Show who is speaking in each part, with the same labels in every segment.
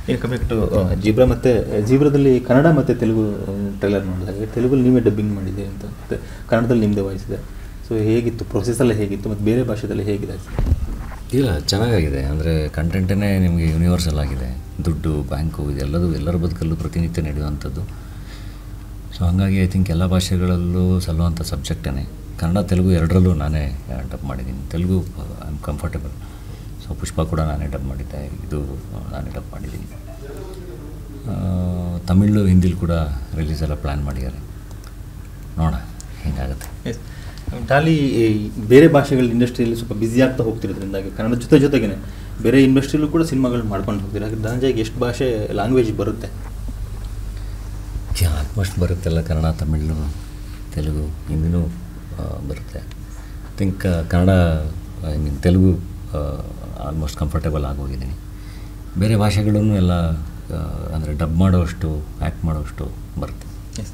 Speaker 1: ಈಗ coming to zebra ಮತ್ತು ಜೀಬ್ರಾದಲ್ಲಿ ಕನ್ನಡ ಮತ್ತು ತೆಲುಗು ಟ್ರೈಲರ್ ನೋಡಿದಾಗ ತೆಲುಗಲ್ಲಿ ನೀವೇ ಡಬ್ಬಿಂಗ್ ಮಾಡಿದೆ ಅಂತ ಮತ್ತು ಕನ್ನಡದಲ್ಲಿ ನಿಮ್ಮದೇ ವಾಯ್ಸ್ ಇದೆ ಸೊ ಹೇಗಿತ್ತು ಪ್ರೊಸೆಸ್ ಎಲ್ಲ ಹೇಗಿತ್ತು ಮತ್ತು ಬೇರೆ ಭಾಷೆದಲ್ಲಿ ಹೇಗಿದೆ
Speaker 2: ಇಲ್ಲ ಚೆನ್ನಾಗಾಗಿದೆ ಅಂದರೆ ಕಂಟೆಂಟೇ ನಿಮಗೆ ಯೂನಿವರ್ಸಲ್ ಆಗಿದೆ ದುಡ್ಡು ಬ್ಯಾಂಕು ಇದೆಲ್ಲದು ಎಲ್ಲರ ಬದುಕಲ್ಲೂ ಪ್ರತಿನಿತ್ಯ ನಡೆಯುವಂಥದ್ದು ಸೊ ಹಾಗಾಗಿ ಐ ಥಿಂಕ್ ಎಲ್ಲ ಭಾಷೆಗಳಲ್ಲೂ ಸಲ್ಲುವಂಥ ಸಬ್ಜೆಕ್ಟೇ ಕನ್ನಡ ತೆಲುಗು ಎರಡರಲ್ಲೂ ನಾನೇ ಡಬ್ ಮಾಡಿದ್ದೀನಿ Telugu I am comfortable so Pushpa ಕೂಡ ನಾನೇ ಡಬ್ ಮಾಡಿದ್ದೆ ಇದು ನಾನೇ ಡಬ್ ಮಾಡಿದ್ದೀನಿ ಆ, ತಮಿಳು ಹಿಂದಿಲಿ ಕೂಡ ರಿಲೀಸ್ ಎಲ್ಲ ಪ್ಲ್ಯಾನ್ ಮಾಡಿದ್ದಾರೆ ನೋಡೋಣ ಹೆಂಗಾಗುತ್ತೆ
Speaker 1: ಎಸ್ ಡಾಲಿ ಈ ಬೇರೆ ಭಾಷೆಗಳ ಇಂಡಸ್ಟ್ರಿಯಲ್ಲಿ ಸ್ವಲ್ಪ ಬ್ಯುಸಿ ಆಗ್ತಾ ಹೋಗ್ತಿರೋದ್ರಿಂದಾಗಿ ಕನ್ನಡ ಜೊತೆ ಜೊತೆಗೇನೆ ಬೇರೆ ಇಂಡಸ್ಟ್ರಿಯಲ್ಲೂ ಕೂಡ ಸಿನಿಮಾಗಳು ಮಾಡ್ಕೊಂಡು ಹೋಗ್ತೀರಾ ಹಾಗೆ ಧನಂಜಯ್ಗೆ ಎಷ್ಟು ಭಾಷೆ ಲ್ಯಾಂಗ್ವೇಜ್ ಬರುತ್ತೆ
Speaker 2: ಆಲ್ಮೋಸ್ಟ್ ಬರುತ್ತೆಲ್ಲ ಕನ್ನಡ ತಮಿಳು ತೆಲುಗು ಹಿಂದಿನೂ ಆ, ಬರುತ್ತೆ I think Kannada I mean Telugu almost comfortable ಆಗೋಗಿದ್ದೀನಿ ಬೇರೆ ಭಾಷೆಗಳೂ ಎಲ್ಲ ಅಂದರೆ ಡಬ್ ಮಾಡೋಷ್ಟು ಆ್ಯಕ್ಟ್ ಮಾಡೋಷ್ಟು ಬರುತ್ತೆ
Speaker 1: ಎಸ್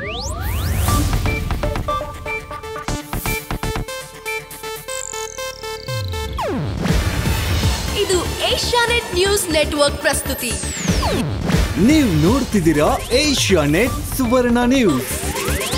Speaker 3: ಇದು ಏಷ್ಯಾನೆಟ್ ನ್ಯೂಸ್ ನೆಟ್ವರ್ಕ್ ಪ್ರಸ್ತುತಿ
Speaker 4: ನೀವು ನೋಡ್ತಿದ್ದೀರಾ ಏಷ್ಯಾ ನೆಟ್ ಸುವರ್ಣ ನ್ಯೂಸ್